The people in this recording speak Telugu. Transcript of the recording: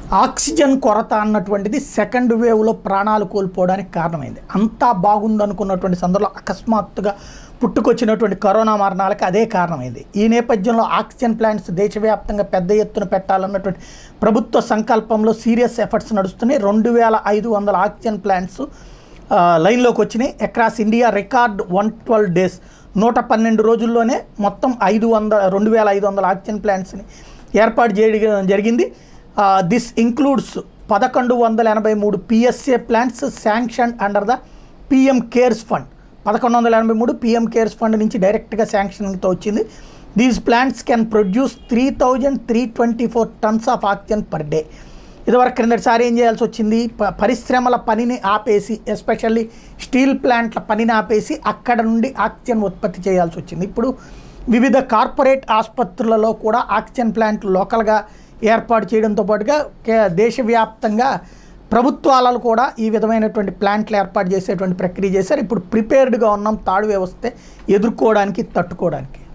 ఆక్సిజన్ కొరత అన్నటువంటిది సెకండ్ వేవ్లో ప్రాణాలు కోల్పోవడానికి కారణమైంది అంతా బాగుందనుకున్నటువంటి సందర్భంలో అకస్మాత్తుగా పుట్టుకొచ్చినటువంటి కరోనా మరణాలకి అదే కారణమైంది ఈ నేపథ్యంలో ఆక్సిజన్ ప్లాంట్స్ దేశవ్యాప్తంగా పెద్ద ఎత్తున పెట్టాలన్నటువంటి ప్రభుత్వ సంకల్పంలో సీరియస్ ఎఫర్ట్స్ నడుస్తున్నాయి రెండు వేల ఐదు వందల ఆక్సిజన్ ప్లాంట్స్ ఆ, లైన్లోకి వచ్చినాయి across India record one twelve days నూట పన్నెండు రోజుల్లోనే మొత్తం ఐదు వందల రెండు వేల ఐదు వందల ఆక్సిజన్ ప్లాంట్స్ని ఏర్పాటు చేయడం జరిగింది దిస్ ఇంక్లూడ్స్ పదకొండు వందల ఎనభై మూడు PSA plants sanction under the PM CARES fund పదకొండు వందల ఎనభై మూడు పిఎం కేర్స్ ఫండ్ నుంచి డైరెక్ట్గా శాంక్షన్తో వచ్చింది these plants can produce three thousand three twenty four tons of oxygen per day ఇదివరకు క్రిందటిసారి ఏం చేయాల్సి వచ్చింది ప- పరిశ్రమల పనిని ఆపేసి ఎస్పెషల్లీ స్టీల్ ప్లాంట్ల పనిని ఆపేసి అక్కడ నుండి ఆక్సిజన్ ఉత్పత్తి చేయాల్సి వచ్చింది ఇప్పుడు వివిధ కార్పొరేట్ ఆసుపత్రులలో కూడా ఆక్సిజన్ ప్లాంట్లు లోకల్గా ఏర్పాటు చేయడంతో పాటుగా కే- దేశవ్యాప్తంగా ప్రభుత్వాలలో కూడా ఈ విధమైనటువంటి ప్లాంట్లు ఏర్పాటు చేసేటువంటి ప్రక్రియ చేశారు ఇప్పుడు ప్రిపేర్డ్గా ఉన్నాం తాడు వ్యవస్థ ఎదుర్కోవడానికి తట్టుకోవడానికి